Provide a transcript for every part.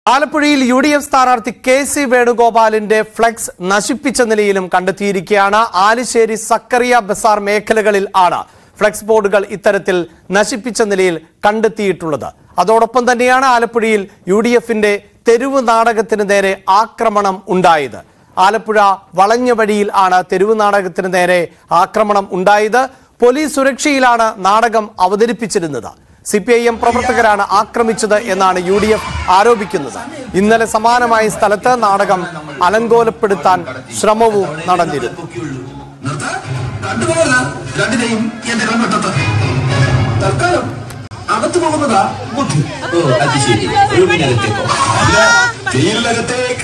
ആലപ്പുഴയിൽ U D F സ്ഥാനാർത്ഥി K C വേണുഗോപാലിന്റെ ഫ്ലെക്സ് നശിപ്പിച്ച നിലയിലും കണ്ടെത്തിയിരിക്കുകയാണ് ആലിശ്ശേരി സക്കറിയ ബസാർ മേഖലകളിൽ ആണ് ഫ്ലെക്സ് ബോർഡുകൾ ഇത്തരത്തിൽ നശിപ്പിച്ച നിലയിൽ കണ്ടെത്തിയിട്ടുള്ളത് അതോടൊപ്പം തന്നെയാണ് ആലപ്പുഴയിൽ യു ഡി എഫിന്റെ തെരുവ് നാടകത്തിന് നേരെ ആക്രമണം ഉണ്ടായത് ആലപ്പുഴ വളഞ്ഞ വഴിയിൽ ആണ് തെരുവ് നാടകത്തിന് നേരെ ആക്രമണം ഉണ്ടായത് പോലീസ് സുരക്ഷയിലാണ് നാടകം അവതരിപ്പിച്ചിരുന്നത് സി പി ഐ എം പ്രവർത്തകരാണ് ആക്രമിച്ചത് എന്നാണ് യു ഡി എഫ് ആരോപിക്കുന്നത് ഇന്നലെ സമാനമായ സ്ഥലത്ത് നാടകം അലങ്കോലപ്പെടുത്താൻ ശ്രമവും നടന്നിരുന്നു നിർത്ത കണ്ടുപോകരുത് രണ്ടിനെയും എന്റെ കൺവെട്ടത്ത് തൽക്കാലം അകത്തു പോകുന്നതാ ബുദ്ധി ഓ അത് ശരി റൂമിനകത്തേക്കോ അല്ല ജയിലിനകത്തേക്ക്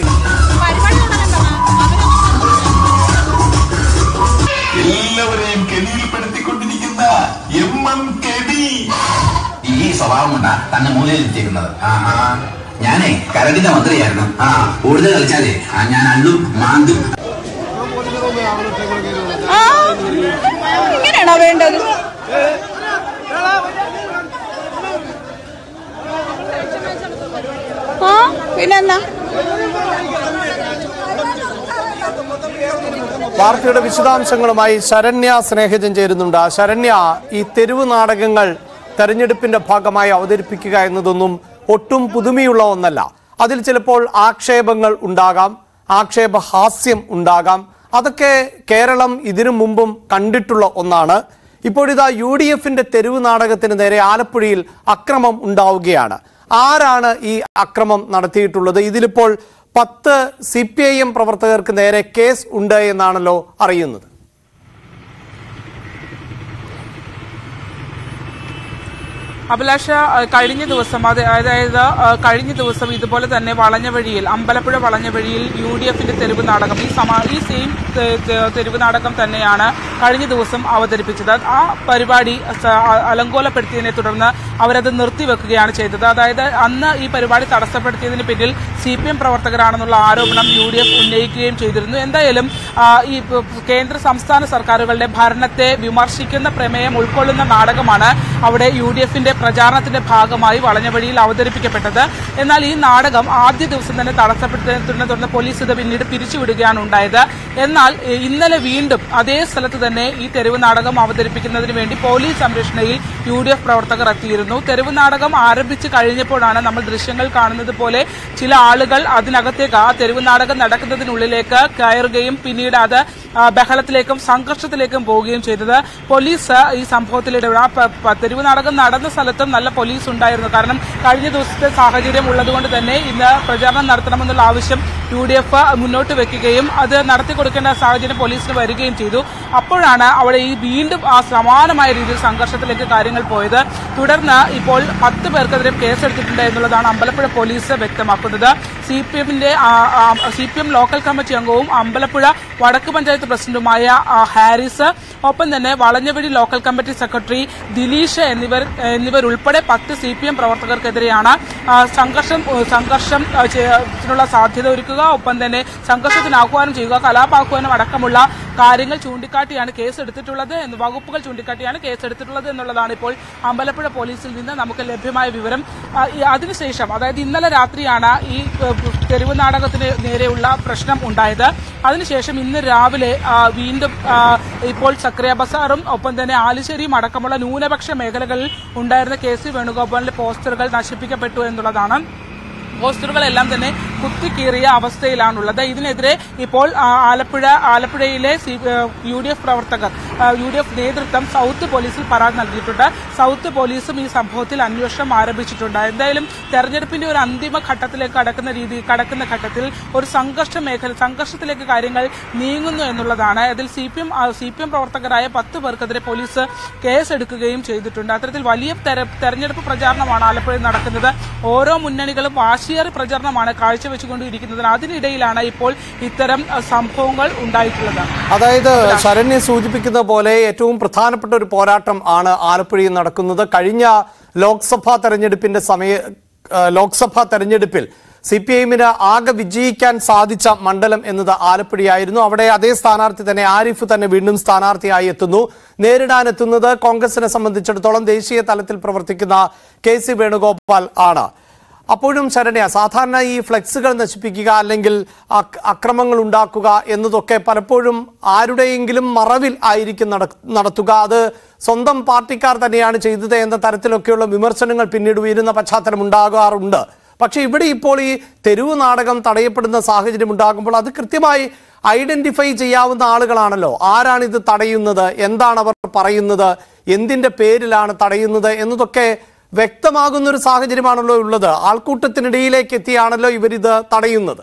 എല്ലാവരെയും കെണിയിൽപ്പെടുത്തിക്കൊണ്ടിരിക്കുന്ന എം എം കെടി ഈ സ്വഭാവം കൊണ്ടാ തന്നെ മൂലയിൽ എത്തിക്കുന്നത് ആഹാ ഞാനേ കരടിന്റെ മന്ത്രിയായിരുന്നു ആ കൂടുതൽ കളിച്ചാലേ ആ ഞാൻ അള്ളും മാന്തും ആ, ഇങ്ങനെയാണോ വേണ്ടത് ആ പിന്നെന്നാ വാർത്തയുടെ വിശദാംശങ്ങളുമായി ശരണ്യ സ്നേഹിതൻ ചേരുന്നുണ്ട് ശരണ്യ ഈ തെരുവ് നാടകങ്ങൾ തെരഞ്ഞെടുപ്പിന്റെ ഭാഗമായി അവതരിപ്പിക്കുക എന്നതൊന്നും ഒട്ടും പുതുമയുള്ള ഒന്നല്ല അതിൽ ചിലപ്പോൾ ആക്ഷേപങ്ങൾ ഉണ്ടാകാം ആക്ഷേപഹാസ്യം ഉണ്ടാകാം അതൊക്കെ കേരളം ഇതിനു മുമ്പും കണ്ടിട്ടുള്ള ഒന്നാണ് ഇപ്പോഴിതാ യു ഡി എഫിന്റെ തെരുവ് നാടകത്തിന് നേരെ ആലപ്പുഴയിൽ അക്രമം ഉണ്ടാവുകയാണ് ആരാണ് ഈ അക്രമം നടത്തിയിട്ടുള്ളത് ഇതിലിപ്പോൾ പത്ത് സി പി ഐ എം പ്രവർത്തകർക്ക് നേരെ കേസ് ഉണ്ട് എന്നാണല്ലോ അറിയുന്നത് അഭിലാഷ അഹ് കഴിഞ്ഞ ദിവസം അത് അതായത് അഹ് കഴിഞ്ഞ ദിവസം ഇതുപോലെ തന്നെ വളഞ്ഞ വഴിയിൽ അമ്പലപ്പുഴ വളഞ്ഞ വഴിയിൽ യു ഡി എഫിന്റെ തെരുവ് നാടകം ഈ സമാ ഈ സെയിം തെ- തെ- തെരുവ് നാടകം തന്നെയാണ് കഴിഞ്ഞ ദിവസം അവതരിപ്പിച്ചത് ആ പരിപാടി സ- അ- അലങ്കോലപ്പെടുത്തിയതിനെ തുടർന്ന് അവരത് നിർത്തിവെക്കുകയാണ് ചെയ്തത് അതായത് അന്ന് ഈ പരിപാടി തടസ്സപ്പെടുത്തിയതിന് പിന്നിൽ സി പി എം പ്രവർത്തകരാണെന്നുള്ള ആരോപണം യു ഡി എഫ് ഉന്നയിക്കുകയും ചെയ്തിരുന്നു എന്തായാലും ആ, ഈ പ- കേന്ദ്ര സംസ്ഥാന സർക്കാരുകളുടെ ഭരണത്തെ വിമർശിക്കുന്ന പ്രമേയം ഉൾക്കൊള്ളുന്ന നാടകമാണ് അവിടെ യു ഡി എഫിന്റെ പ്രചാരണത്തിന്റെ ഭാഗമായി വളഞ്ഞവഴിയിൽ അവതരിപ്പിക്കപ്പെട്ടത് എന്നാൽ ഈ നാടകം ആദ്യ ദിവസം തന്നെ തടസ്സപ്പെടുത്തിയതിനെ തുടർന്ന് പോലീസ് ഇത് പിന്നീട് പിരിച്ചുവിടുകയാണ് ഉണ്ടായത് എന്നാൽ എ, ഇന്നലെ വീണ്ടും അതേ സ്ഥലത്ത് തന്നെ ഈ തെരുവ് നാടകം അവതരിപ്പിക്കുന്നതിന് വേണ്ടി പോലീസ് സംരക്ഷണയിൽ യു ഡി എഫ് പ്രവർത്തകർ എത്തിയിരുന്നു തെരുവ് നാടകം ആരംഭിച്ചു കഴിഞ്ഞപ്പോഴാണ് നമ്മൾ ദൃശ്യങ്ങൾ കാണുന്നത് പോലെ ചില ആളുകൾ അതിനകത്തേക്ക് ആ തെരുവ് നാടകം നടക്കുന്നതിനുള്ളിലേക്ക് കയറുകയും പിന്നീട് അത് ആ, ബഹളത്തിലേക്കും സംഘർഷത്തിലേക്കും പോവുകയും ചെയ്തത് പോലീസ് ഈ സംഭവത്തിൽ ഇടപെടും ആ പ- പ- തെരുവ് നാടകം നടന്ന സ്ഥലത്തും നല്ല പോലീസ് ഉണ്ടായിരുന്നു കാരണം കഴിഞ്ഞ ദിവസത്തെ സാഹചര്യം ഉള്ളതുകൊണ്ട് തന്നെ ഇന്ന് പ്രചാരണം നടത്തണമെന്നുള്ള ആവശ്യം യു ഡി എഫ് മുന്നോട്ട് വെക്കുകയും അത് നടത്തി കൊടുക്കേണ്ട സാഹചര്യം പോലീസിന് വരികയും ചെയ്തു അപ്പോഴാണ് അവിടെ ഈ വീണ്ടും ആ സമാനമായ രീതിയിൽ സംഘർഷത്തിലേക്ക് കാര്യങ്ങൾ പോയത് തുടർന്ന് ഇപ്പോൾ പത്ത് പേർക്കെതിരെ കേസെടുത്തിട്ടുണ്ട് എന്നുള്ളതാണ് അമ്പലപ്പുഴ പോലീസ് വ്യക്തമാക്കുന്നത് സി പി എമ്മിന്റെ C P M local committee അംഗവും അമ്പലപ്പുഴ വടക്ക് പഞ്ചായത്ത് പ്രസിഡന്റുമായ ആ, ഹാരിസ് ഒപ്പം തന്നെ Valanjavazhi local committee secretary Dileesh എന്നിവർ എന്നിവരുൾപ്പെടെ പത്ത് സി പി എം പ്രവർത്തകർക്കെതിരെയാണ് ആ, സംഘർഷം സംഘർഷം ആ, ചെയ്യാനുള്ള സാധ്യത ഒരുക്കുക ഒപ്പം തന്നെ സംഘർഷത്തിന് ആഹ്വാനം ചെയ്യുക കലാപാഹ്വാനം അടക്കമുള്ള കാര്യങ്ങൾ ചൂണ്ടിക്കാട്ടിയാണ് കേസ് എടുത്തിട്ടുള്ളത് എന്ന് വകുപ്പുകൾ ചൂണ്ടിക്കാട്ടിയാണ് കേസ് എടുത്തിട്ടുള്ളത് എന്നുള്ളതാണ് ഇപ്പോൾ അമ്പലപ്പുഴ പോലീസിൽ നിന്ന് നമുക്ക് ലഭ്യമായ വിവരം ആ, ഈ അതിനുശേഷം അതായത് ഇന്നലെ രാത്രിയാണ് ഈ ഏഹ്, തെരുവ് നാടകത്തിന് നേരെയുള്ള പ്രശ്നം ഉണ്ടായത് അതിനുശേഷം ഇന്ന് രാവിലെ ആ, വീണ്ടും ആ, ഇപ്പോൾ സക്രിയ ബസാറും ഒപ്പം തന്നെ ആലുശ്ശേരിയും അടക്കമുള്ള ന്യൂനപക്ഷ മേഖലകളിൽ ഉണ്ടായിരുന്ന കെ സി വേണുഗോപാലിന്റെ പോസ്റ്ററുകൾ നശിപ്പിക്കപ്പെട്ടു എന്നുള്ളതാണ് പോസ്റ്ററുകളെല്ലാം തന്നെ കുത്തിക്കീറിയ അവസ്ഥയിലാണുള്ളത് ഇതിനെതിരെ ഇപ്പോൾ ആ, ആലപ്പുഴ ആലപ്പുഴയിലെ സി- ഏഹ്, യു ഡി എഫ് പ്രവർത്തകർ ആ, യു ഡി എഫ് നേതൃത്വം സൗത്ത് പോലീസിൽ പരാതി നൽകിയിട്ടുണ്ട് സൗത്ത് പോലീസും ഈ സംഭവത്തിൽ അന്വേഷണം ആരംഭിച്ചിട്ടുണ്ട് എന്തായാലും തെരഞ്ഞെടുപ്പിന്റെ ഒരു അന്തിമ ഘട്ടത്തിലേക്ക് കടക്കുന്ന രീതി കടക്കുന്ന ഘട്ടത്തിൽ ഒരു സംഘർഷ മേഖല സംഘർഷത്തിലേക്ക് കാര്യങ്ങൾ നീങ്ങുന്നു എന്നുള്ളതാണ് അതിൽ C P M C P M പ്രവർത്തകരായ പത്ത് പേർക്കെതിരെ പോലീസ് കേസെടുക്കുകയും ചെയ്തിട്ടുണ്ട് അത്തരത്തിൽ വലിയ തെര- തെരഞ്ഞെടുപ്പ് പ്രചാരണമാണ് ആലപ്പുഴയിൽ നടക്കുന്നത് ഓരോ മുന്നണികളും വാശിയേറി പ്രചരണമാണ് കാഴ്ചവെച്ചുകൊണ്ടിരിക്കുന്നത് അതിനിടയിലാണ് ഇപ്പോൾ ഇത്തരം അഹ്, സംഭവങ്ങൾ ഉണ്ടായിട്ടുള്ളത് അതായത് ശരണ്യ സൂചിപ്പിക്കുന്ന പോലെ ഏറ്റവും പ്രധാനപ്പെട്ട ഒരു പോരാട്ടം ആണ് ആലപ്പുഴയിൽ നടക്കുന്നത് കഴിഞ്ഞ ലോക്സഭാ തെരഞ്ഞെടുപ്പിന്റെ സമയ ആ, ലോക്സഭാ തെരഞ്ഞെടുപ്പിൽ സി പി ഐഎമ്മിന് ആകെ വിജയിക്കാൻ സാധിച്ച മണ്ഡലം എന്നത് ആലപ്പുഴയായിരുന്നു അവിടെ അതേ സ്ഥാനാർത്ഥി തന്നെ ആരിഫ് തന്നെ വീണ്ടും സ്ഥാനാർത്ഥിയായി എത്തുന്നു നേരിടാനെത്തുന്നത് കോൺഗ്രസിനെ സംബന്ധിച്ചിടത്തോളം ദേശീയ തലത്തിൽ പ്രവർത്തിക്കുന്ന കെ സി വേണുഗോപാൽ ആണ് അപ്പോഴും ശരണ്യ സാധാരണ ഈ ഫ്ലെക്സുകൾ നശിപ്പിക്കുക അല്ലെങ്കിൽ അക്- അക്രമങ്ങൾ ഉണ്ടാക്കുക എന്നതൊക്കെ പലപ്പോഴും ആരുടെയെങ്കിലും മറവിൽ ആയിരിക്കും നട- നടത്തുക അത് സ്വന്തം പാർട്ടിക്കാർ തന്നെയാണ് ചെയ്തത് എന്ന തരത്തിലൊക്കെയുള്ള വിമർശനങ്ങൾ പിന്നീട് ഉയരുന്ന പശ്ചാത്തലം ഉണ്ടാകാറുണ്ട് പക്ഷേ ഇവിടെ ഇപ്പോൾ ഈ തെരുവ് നാടകം തടയപ്പെടുന്ന സാഹചര്യം ഉണ്ടാകുമ്പോൾ അത് കൃത്യമായി ഐഡന്റിഫൈ ചെയ്യാവുന്ന ആളുകളാണല്ലോ ആരാണ് ഇത് തടയുന്നത് എന്താണ് അവർ പറയുന്നത് എന്തിന്റെ പേരിലാണ് തടയുന്നത് എന്നതൊക്കെ വ്യക്തമാകുന്ന ഒരു സാഹചര്യമാണല്ലോ ഉള്ളത് ആൾക്കൂട്ടത്തിനിടയിലേക്ക് എത്തിയാണല്ലോ ഇവരിത് തടയുന്നത്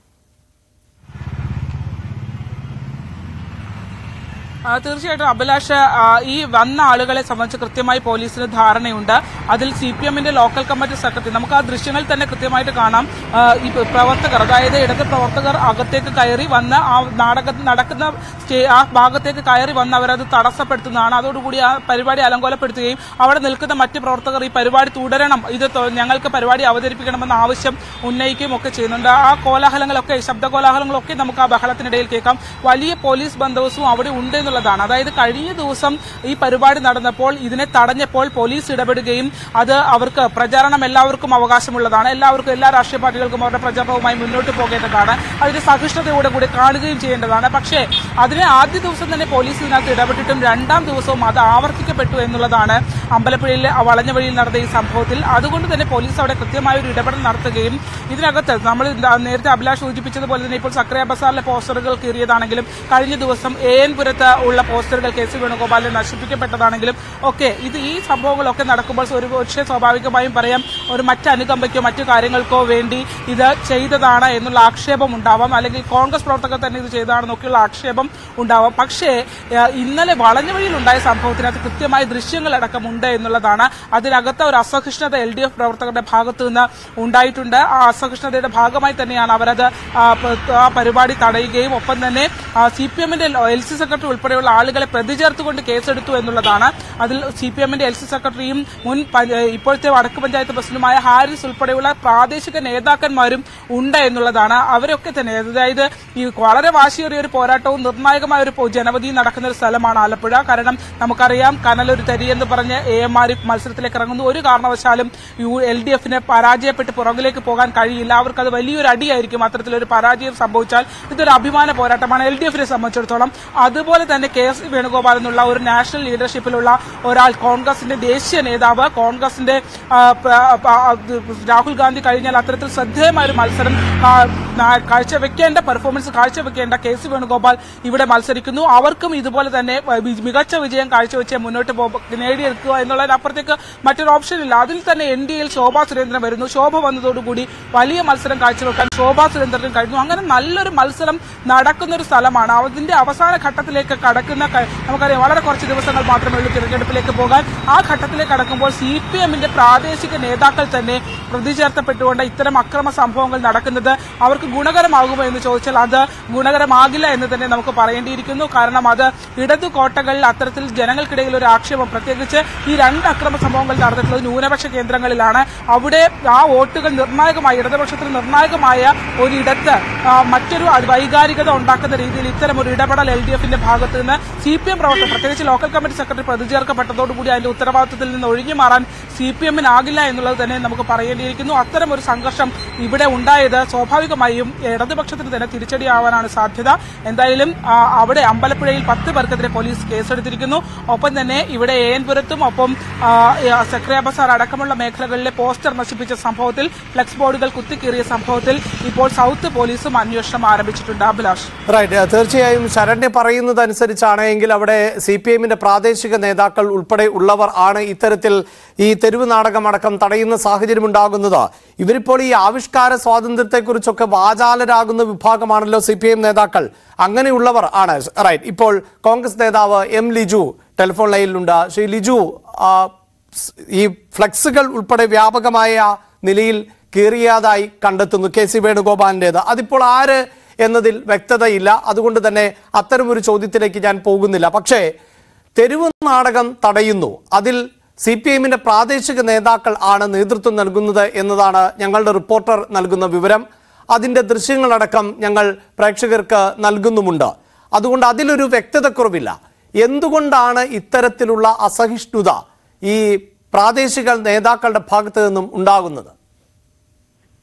ആ, തീർച്ചയായിട്ടും അഭിലാഷ ആ, ഈ വന്ന ആളുകളെ സംബന്ധിച്ച് കൃത്യമായി പോലീസിന് ധാരണയുണ്ട് അതിൽ സി പി എമ്മിന്റെ ലോക്കൽ കമ്മിറ്റി സെക്രട്ടറി നമുക്ക് ആ ദൃശ്യങ്ങൾ തന്നെ കൃത്യമായിട്ട് കാണാം ആ, ഈ പ്രവർത്തകർ അതായത് ഇടത് പ്രവർത്തകർ അകത്തേക്ക് കയറി വന്ന് ആ നാടക നടക്കുന്ന സ്റ്റേ- ആ ഭാഗത്തേക്ക് കയറി വന്ന് അവരത് തടസ്സപ്പെടുത്തുന്നതാണ് അതോടുകൂടി ആ പരിപാടി അലങ്കോലപ്പെടുത്തുകയും അവിടെ നിൽക്കുന്ന മറ്റ് പ്രവർത്തകർ ഈ പരിപാടി തുടരണം ഇത് തൊ- ഞങ്ങൾക്ക് പരിപാടി അവതരിപ്പിക്കണമെന്ന ആവശ്യം ഉന്നയിക്കുകയും ഒക്കെ ചെയ്യുന്നുണ്ട് ആ കോലാഹലങ്ങളൊക്കെ ശബ്ദ കോലാഹലങ്ങളൊക്കെ നമുക്ക് ആ ബഹളത്തിനിടയിൽ കേൾക്കാം വലിയ പോലീസ് ബന്ദോബസ്തും അവിടെ ഉണ്ട് എന്നുള്ളതാണ് അതായത് കഴിഞ്ഞ ദിവസം ഈ പരിപാടി നടന്നപ്പോൾ ഇതിനെ തടഞ്ഞപ്പോൾ പോലീസ് ഇടപെടുകയും അത് അവർക്ക് പ്രചാരണം എല്ലാവർക്കും അവകാശമുള്ളതാണ് എല്ലാവർക്കും എല്ലാ രാഷ്ട്രീയ പാർട്ടികൾക്കും അവരുടെ പ്രചാരണവുമായി മുന്നോട്ട് പോകേണ്ടതാണ് അതിന് സഹിഷ്ണുതയോടെ കൂടി കാണുകയും ചെയ്യേണ്ടതാണ് പക്ഷേ അതിനെ ആദ്യ ദിവസം തന്നെ പോലീസ് ഇതിനകത്ത് ഇടപെട്ടിട്ടും രണ്ടാം ദിവസവും അത് ആവർത്തിക്കപ്പെട്ടു എന്നുള്ളതാണ് അമ്പലപ്പുഴയിലെ ആ വളഞ്ഞ വഴിയിൽ നടന്ന ഈ സംഭവത്തിൽ അതുകൊണ്ട് തന്നെ പോലീസ് അവിടെ കൃത്യമായ ഒരു ഇടപെടൽ നടത്തുകയും ഇതിനകത്ത് നമ്മൾ ദാ നേരത്തെ അഭിലാഷ് സൂചിപ്പിച്ചതുപോലെ തന്നെ ഇപ്പോൾ സക്രിയ ബസാറിലെ പോസ്റ്ററുകൾ കീറിയതാണെങ്കിലും കഴിഞ്ഞ ദിവസം എ എൻ പുരത്ത് ഉള്ള പോസ്റ്ററുകൾ കെ സി വേണുഗോപാലിനെ നശിപ്പിക്കപ്പെട്ടതാണെങ്കിലും ഒക്കെ ഇത് ഈ സംഭവങ്ങളൊക്കെ നടക്കുമ്പോൾ ഒരു പക്ഷേ സ്വാഭാവികമായും പറയാം ഒരു മറ്റ് അനുകമ്പയ്ക്കോ മറ്റു കാര്യങ്ങൾക്കോ വേണ്ടി ഇത് ചെയ്തതാണ് എന്നുള്ള ആക്ഷേപം ഉണ്ടാവാം അല്ലെങ്കിൽ കോൺഗ്രസ് പ്രവർത്തകർ തന്നെ ഇത് ചെയ്തതാണെന്നൊക്കെയുള്ള ആക്ഷേപം ഉണ്ടാവാം പക്ഷേ ഏഹ്, ഇന്നലെ വളഞ്ഞ വഴിയിൽ ഉണ്ടായ സംഭവത്തിനകത്ത് കൃത്യമായ ദൃശ്യങ്ങളടക്കമുണ്ട് എന്നുള്ളതാണ് അതിനകത്ത് ഒരു അസഹിഷ്ണുത എൽ ഡി എഫ് പ്രവർത്തകരുടെ ഭാഗത്തു നിന്ന് ഉണ്ടായിട്ടുണ്ട് ആ അസഹിഷ്ണുതയുടെ ഭാഗമായി തന്നെയാണ് അവരത് ആ പ- ആ പരിപാടി തടയുകയും ഒപ്പം തന്നെ സി പി എമ്മിന്റെ എൽ സി സെക്രട്ടറി ഉൾപ്പെടെയുള്ള ആളുകളെ പ്രതി ചേർത്തുകൊണ്ട് കേസെടുത്തു എന്നുള്ളതാണ് അതിൽ സി പി എമ്മിന്റെ എൽ സി സെക്രട്ടറിയും മുൻ പ- ഇപ്പോഴത്തെ വടക്ക് പഞ്ചായത്ത് പ്രസിഡന്റുമായ ഹാരിസ് ഉൾപ്പെടെയുള്ള പ്രാദേശിക നേതാക്കന്മാരും ഉണ്ട് എന്നുള്ളതാണ് അവരൊക്കെ തന്നെ അതായത് ഈ വളരെ വാശിയേറിയ ഒരു പോരാട്ടവും നിർണായകമായ ഒരു പോ- ജനവധിയും നടക്കുന്ന ഒരു സ്ഥലമാണ് ആലപ്പുഴ കാരണം നമുക്കറിയാം കനലൊരു തരി എന്ന് പറഞ്ഞ് എ എം ആർ മത്സരത്തിലേക്ക് ഇറങ്ങുന്നു ഒരു കാരണവശാലും യു എൽ ഡി എഫിന് പരാജയപ്പെട്ട് പുറകിലേക്ക് പോകാൻ കഴിയില്ല അവർക്ക് അത് വലിയൊരു അടിയായിരിക്കും അത്തരത്തിലൊരു പരാജയം സംഭവിച്ചാൽ ഇതൊരു അഭിമാന പോരാട്ടമാണ് എൽ ഡി എഫിനെ സംബന്ധിച്ചിടത്തോളം അതുപോലെ തന്നെ കെ എസ് വേണുഗോപാൽ എന്നുള്ള ഒരു നാഷണൽ ലീഡർഷിപ്പിലുള്ള ഒരാൾ കോൺഗ്രസിന്റെ ദേശീയ നേതാവ് കോൺഗ്രസിന്റെ ആ, പ- പ- അത് രാഹുൽ ഗാന്ധി കഴിഞ്ഞാൽ അത്തരത്തിൽ ശ്രദ്ധേയമായ ഒരു മത്സരം ആ, നാ- കാഴ്ചവെക്കേണ്ട പെർഫോമൻസ് കാഴ്ചവെക്കേണ്ട കെ സി വേണുഗോപാൽ ഇവിടെ മത്സരിക്കുന്നു അവർക്കും ഇതുപോലെ തന്നെ വി- മികച്ച വിജയം കാഴ്ചവെച്ച് മുന്നോട്ട് പോ- നേടിയെടുക്കുക എന്നുള്ളതിനപ്പുറത്തേക്ക് മറ്റൊരു ഓപ്ഷൻ ഇല്ല അതിൽ തന്നെ എൻ ഡി എയിൽ ശോഭാ സുരേന്ദ്രൻ വരുന്നു ശോഭ വന്നതോടുകൂടി വലിയ മത്സരം കാഴ്ചവെക്കാൻ ശോഭാ സുരേന്ദ്രൻ കഴിഞ്ഞു അങ്ങനെ നല്ലൊരു മത്സരം നടക്കുന്ന ഒരു സ്ഥലമാണ് അതിന്റെ അവസാന ഘട്ടത്തിലേക്ക് കടക്കുന്ന ക- നമുക്കറിയാം വളരെ കുറച്ച് ദിവസങ്ങൾ മാത്രമേ ഉള്ളൂ തിരഞ്ഞെടുപ്പിലേക്ക് പോകാൻ ആ ഘട്ടത്തിലേക്ക് കടക്കുമ്പോൾ സി പി എമ്മിന്റെ പ്രാദേശിക നേതാക്കൾ തന്നെ പ്രതി ചേർത്തപ്പെട്ടുകൊണ്ട് ഇത്തരം അക്രമ സംഭവങ്ങൾ നടക്കുന്നത് അവർക്ക് ഗുണകരമാകുമോ എന്ന് ചോദിച്ചാൽ അത് ഗുണകരമാകില്ല എന്ന് തന്നെ നമുക്ക് പറയേണ്ടിയിരിക്കുന്നു കാരണം അത് ഇടതു കോട്ടകളിൽ അത്തരത്തിൽ ജനങ്ങൾക്കിടയിൽ ഒരു ആക്ഷേപം പ്രത്യേകിച്ച് ഈ രണ്ട് അക്രമ സംഭവങ്ങൾ നടന്നിട്ടുള്ളത് ന്യൂനപക്ഷ കേന്ദ്രങ്ങളിലാണ് അവിടെ ആ വോട്ടുകൾ നിർണായകമായ ഇടതുപക്ഷത്തിന് നിർണായകമായ ഒരിടത്ത് ആ, മറ്റൊരു അത് വൈകാരികത ഉണ്ടാക്കുന്ന രീതിയിൽ ഇത്തരം ഒരു ഇടപെടൽ എൽ ഡി എഫിന്റെ ഭാഗത്ത് നിന്ന് സി പി എം പ്രവർത്തകർ പ്രത്യേകിച്ച് ലോക്കൽ കമ്മിറ്റി സെക്രട്ടറി പ്രതിചേർക്കപ്പെട്ടതോടുകൂടി അതിന്റെ ഉത്തരവാദിത്തത്തിൽ നിന്ന് ഒഴിഞ്ഞു മാറാൻ സി പി എമ്മിനാകില്ല എന്നുള്ളത് തന്നെ നമുക്ക് പറയേണ്ടിയിരിക്കുന്നു അത്തരം ഒരു സംഘർഷം ഇവിടെ ഉണ്ടായത് സ്വാഭാവികമായും ഇടതുപക്ഷത്തിന് തന്നെ തിരിച്ചടിയാവാനാണ് സാധ്യത എന്തായാലും ആ, അവിടെ അമ്പലപ്പുഴയിൽ പത്ത് പേർക്കെതിരെ പോലീസ് കേസെടുത്തിരിക്കുന്നു ഒപ്പം തന്നെ ഇവിടെ എ എൻ പുരത്തും ഒപ്പം ആ, സക്രിയ ബസാർ അടക്കമുള്ള മേഖലകളിലെ പോസ്റ്റർ നശിപ്പിച്ച സംഭവത്തിൽ ഫ്ലെക്സ് ബോർഡുകൾ കുത്തിക്കീറിയ സംഭവത്തിൽ ഇപ്പോൾ സൗത്ത് പോലീസും അന്വേഷണം ആരംഭിച്ചിട്ടുണ്ട് അഭിലാഷ് റൈറ്റ് തീർച്ചയായും ശരണ്യ പറയുന്നത് അനുസരിച്ചാണ് എങ്കിൽ അവിടെ സി പി എമ്മിന്റെ പ്രാദേശിക നേതാക്കൾ ഉൾപ്പെടെ ഉള്ളവർ ആണ് ഇത്തരത്തിൽ ഈ തെരുവ് നാടകമടക്കം തടയുന്ന സാഹചര്യം ഉണ്ടാകുന്നത് ഇവരിപ്പോൾ ഈ ആവിഷ്കാര സ്വാതന്ത്ര്യത്തെക്കുറിച്ചൊക്കെ വാചാലരാകുന്ന വിഭാഗമാണല്ലോ സി പി എം നേതാക്കൾ അങ്ങനെയുള്ളവർ ആണ് റൈറ്റ് ഇപ്പോൾ കോൺഗ്രസ് നേതാവ് എം ലിജു ടെലിഫോൺ ലൈനിലുണ്ട് ശ്രീ ലിജു ആ, സ് ഈ ഫ്ലക്സുകൾ ഉൾപ്പെടെ വ്യാപകമായ നിലയിൽ കീറിയതായി കണ്ടെത്തുന്നു കെ സി വേണുഗോപാലിൻ്റെത് അതിപ്പോൾ ആര് എന്നതിൽ വ്യക്തതയില്ല അതുകൊണ്ട് തന്നെ അത്തരമൊരു ചോദ്യത്തിലേക്ക് ഞാൻ പോകുന്നില്ല പക്ഷേ തെരുവ് നാടകം തടയുന്നു അതിൽ സി പി എമ്മിന്റെ പ്രാദേശിക നേതാക്കൾ ആണ് നേതൃത്വം നൽകുന്നത് എന്നതാണ് ഞങ്ങളുടെ റിപ്പോർട്ടർ നൽകുന്ന വിവരം അതിന്റെ ദൃശ്യങ്ങളടക്കം ഞങ്ങൾ പ്രേക്ഷകർക്ക് നൽകുന്നുമുണ്ട് അതുകൊണ്ട് അതിലൊരു വ്യക്തതക്കുറവില്ല എന്തുകൊണ്ടാണ് ഇത്തരത്തിലുള്ള അസഹിഷ്ണുത ഈ പ്രാദേശിക നേതാക്കളുടെ ഭാഗത്ത് നിന്നും ഉണ്ടാകുന്നത്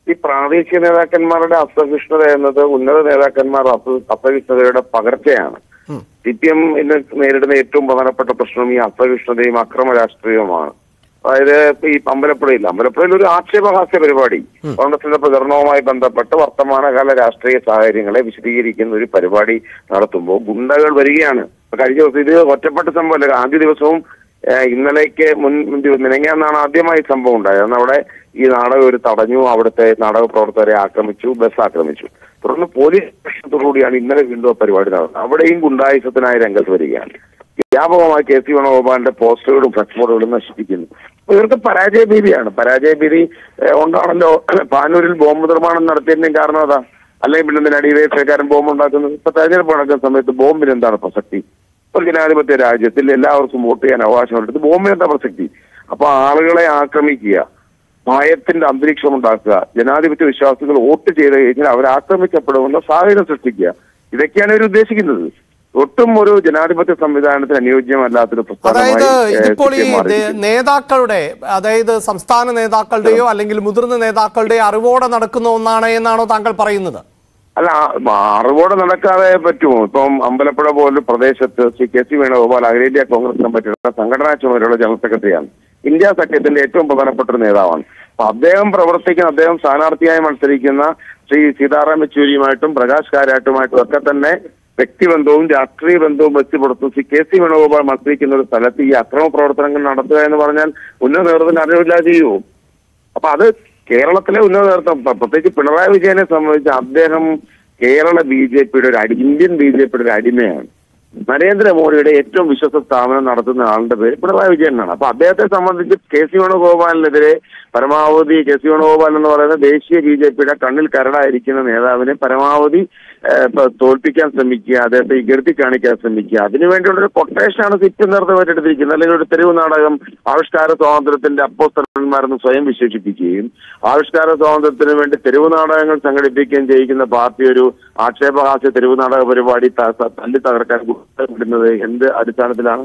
ഈ പ്രാദേശിക നേതാക്കന്മാരുടെ അസഹിഷ്ണുത എന്നത് ഉന്നത നേതാക്കന്മാർ അസ- അസഹിഷ്ണുതയുടെ പകർച്ചയാണ് സി പി എം ഇന്ന് നേരിടുന്ന ഏറ്റവും പ്രധാനപ്പെട്ട പ്രശ്നം ഈ അസഹിഷ്ണുതയും അക്രമ രാഷ്ട്രീയവുമാണ് അതായത് ഇപ്പൊ ഈ അമ്പലപ്പുഴയിൽ അമ്പലപ്പുഴയിൽ ഒരു ആക്ഷേപഹാസ്യ പരിപാടി കോൺഗ്രസിന്റെ പ്രചരണവുമായി ബന്ധപ്പെട്ട് വർത്തമാനകാല രാഷ്ട്രീയ സാഹചര്യങ്ങളെ വിശദീകരിക്കുന്ന ഒരു പരിപാടി നടത്തുമ്പോൾ ഗുണ്ടകൾ വരികയാണ് ഇപ്പൊ കഴിഞ്ഞ ദിവസം ഇത് ഒറ്റപ്പെട്ട സംഭവമല്ല ആദ്യ ദിവസവും ഏഹ്, ഇന്നലേക്ക് മുൻ നിലങ്ങാന്നാണ് ആദ്യമായി സംഭവം ഉണ്ടായത് അന്ന് അവിടെ ഈ നാടകം ഒരു തടഞ്ഞു അവിടുത്തെ നാടക പ്രവർത്തകരെ ആക്രമിച്ചു ബസ് ആക്രമിച്ചു തുടർന്ന് പോലീസ് പ്രശ്നത്തോടുകൂടിയാണ് ഇന്നലെ വീണ്ടും ആ പരിപാടി നടന്നത് അവിടെയും ഗുണ്ടായുസത്തിനായി രംഗത്ത് വരികയാണ് വ്യാപകമായി കെ സി വേണുഗോപാലിന്റെ പോസ്റ്ററുകളും ഫ്ലക്സ് ബോർഡുകളും നശിപ്പിക്കുന്നു അപ്പൊ ഇവർക്ക് പരാജയ ഭീതിയാണ് പരാജയ ഭീതി ഏഹ്, കൊണ്ടാണല്ലോ പാനൂരിൽ ബോംബ് നിർമ്മാണം നടത്തിയതിന്റെയും കാരണം അതാ അല്ലെങ്കിൽ പിന്നെ എന്തിനാണ് ഡിവൈഎഫ്ഐക്കാരൻ ബോംബ് ഉണ്ടാക്കുന്നത് ഇപ്പൊ തെരഞ്ഞെടുപ്പ് നടക്കുന്ന സമയത്ത് ബോംബിന് എന്താണ് പ്രസക്തി ഒരു ജനാധിപത്യ രാജ്യത്തിൽ എല്ലാവർക്കും വോട്ട് ചെയ്യാൻ അവകാശമുണ്ട് ബോംബിന് എന്താ പ്രസക്തി അപ്പൊ ആളുകളെ ആക്രമിക്കുക ഭയത്തിന്റെ അന്തരീക്ഷം ഉണ്ടാക്കുക ജനാധിപത്യ വിശ്വാസികൾ വോട്ട് ചെയ്ത് കഴിഞ്ഞാൽ അവർ ആക്രമിക്കപ്പെടുമെന്ന സാഹചര്യം സൃഷ്ടിക്കുക ഇതൊക്കെയാണ് ഇവർ ഉദ്ദേശിക്കുന്നത് ഒട്ടും ഒരു ജനാധിപത്യ സംവിധാനത്തിന് അനുയോജ്യമല്ലാത്തൊരു അതായത് പ്രസ്ഥാനമായി ഏഹ്, ഇതിപ്പോൾ ഈ CPM നേ- മാറിയിരിക്കുന്നു. നേതാക്കളുടെ അതായത് സംസ്ഥാന നേതാക്കളുടെയോ അല്ലെങ്കിൽ മുതിർന്ന നേതാക്കളുടെയോ അറിവോടെ നടക്കുന്ന ഒന്നാണ് എന്നാണോ താങ്കൾ പറയുന്നത് അല്ല ആ, അറിവോടെ നടക്കാതെ പറ്റുമോ ഇപ്പം അമ്പലപ്പുഴ പോലൊരു പ്രദേശത്ത് ശ്രീ കെ സി വേണുഗോപാൽ അഖിലേന്ത്യാ കോൺഗ്രസ് കമ്മിറ്റിയുടെ സംഘടനാ ചുമതലയുള്ള ജനറൽ സെക്രട്ടറിയാണ് ഇന്ത്യ സഖ്യത്തിന്റെ ഏറ്റവും പ്രധാനപ്പെട്ട ഒരു നേതാവാണ് അപ്പൊ അദ്ദേഹം പ്രവർത്തിക്കുന്ന അദ്ദേഹം സ്ഥാനാർത്ഥിയായി മത്സരിക്കുന്ന ശ്രീ സീതാറാം യെച്ചൂരിയുമായിട്ടും പ്രകാശ് കാരാട്ടുമായിട്ടും ഒക്കെ തന്നെ വ്യക്തിബന്ധവും രാഷ്ട്രീയ ബന്ധവും വെച്ചുപുറത്തും ശ്രീ കെ സി വേണുഗോപാൽ മത്സരിക്കുന്ന ഒരു സ്ഥലത്ത് ഈ അക്രമ പ്രവർത്തനങ്ങൾ നടത്തുക എന്ന് പറഞ്ഞാൽ ഉന്നത നേതൃത്വത്തിന് അറിവില്ലാതെ ചെയ്യുമോ അപ്പൊ അത് കേരളത്തിലെ ഉന്നത നേതൃത്വം പ്ര- പ്രത്യേകിച്ച് പിണറായി വിജയനെ സംബന്ധിച്ച് അദ്ദേഹം കേരള ബി ജെ പിയുടെ ഒരു അടി ഇന്ത്യൻ ബി ജെ പിയുടെ ഒരു അടിമയാണ് നരേന്ദ്രമോദിയുടെ ഏറ്റവും വിശ്വസ സ്ഥാപനം നടത്തുന്ന ആളുടെ പേര് പിണറായി വിജയൻ എന്നാണ് അപ്പൊ അദ്ദേഹത്തെ സംബന്ധിച്ച് കെ സി വേണുഗോപാലിനെതിരെ പരമാവധി കെ സി വേണുഗോപാൽ എന്ന് പറയുന്ന ദേശീയ ബി ജെ പിയുടെ കണ്ണിൽ കരടായിരിക്കുന്ന നേതാവിനെ പരമാവധി ഏഹ്, ഇപ്പൊ തോൽപ്പിക്കാൻ ശ്രമിക്കുക അദ്ദേഹത്തെ ഇകഴ്ത്തി കാണിക്കാൻ ശ്രമിക്കുക അതിനുവേണ്ടിയുള്ള ഒരു കൊട്ടേഷനാണ് സിറ്റ് നേതൃത്വം ഏറ്റെടുത്തിരിക്കുന്നത് അല്ലെങ്കിൽ ഒരു തെരുവ് നാടകം ആവിഷ്കാര സ്വാതന്ത്ര്യത്തിന്റെ അപ്പോസ്തലന്മാരെന്ന് സ്വയം വിശേഷിപ്പിക്കുകയും ആവിഷ്കാര സ്വാതന്ത്ര്യത്തിന് വേണ്ടി തെരുവ് നാടകങ്ങൾ സംഘടിപ്പിക്കുകയും ചെയ്യിക്കുന്ന പാർട്ടി ഒരു ആക്ഷേപഹാസ്യ തെരുവ് നാടക പരിപാടി ത- ത- തല്ലി തകർക്കാൻ വിടുന്നത് എന്ത് അടിസ്ഥാനത്തിലാണ്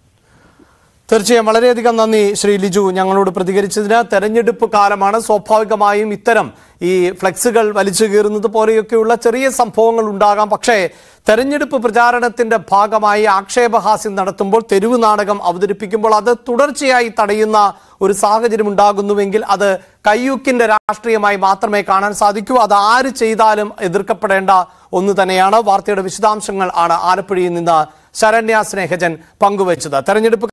തീർച്ചയായും വളരെയധികം നന്ദി ശ്രീ ലിജു ഞങ്ങളോട് പ്രതികരിച്ചതിന് തെരഞ്ഞെടുപ്പ് കാലമാണ് സ്വാഭാവികമായും ഇത്തരം ഈ ഫ്ലെക്സുകൾ വലിച്ചു കീറുന്നത് പോലെയൊക്കെയുള്ള ചെറിയ സംഭവങ്ങൾ ഉണ്ടാകാം പക്ഷേ തെരഞ്ഞെടുപ്പ് പ്രചാരണത്തിന്റെ ഭാഗമായി ആക്ഷേപഹാസ്യം നടത്തുമ്പോൾ തെരുവ് നാടകം അവതരിപ്പിക്കുമ്പോൾ അത് തുടർച്ചയായി തടയുന്ന ഒരു സാഹചര്യം ഉണ്ടാകുന്നുവെങ്കിൽ അത് കയ്യൂക്കിന്റെ രാഷ്ട്രീയമായി മാത്രമേ കാണാൻ സാധിക്കൂ അത് ആര് ചെയ്താലും എതിർക്കപ്പെടേണ്ട ഒന്ന് തന്നെയാണ് വാർത്തയുടെ വിശദാംശങ്ങൾ ആണ് ആലപ്പുഴയിൽ നിന്ന് ശരണ്യ സ്നേഹജൻ പങ്കുവച്ചത് തെരഞ്ഞെടുപ്പ്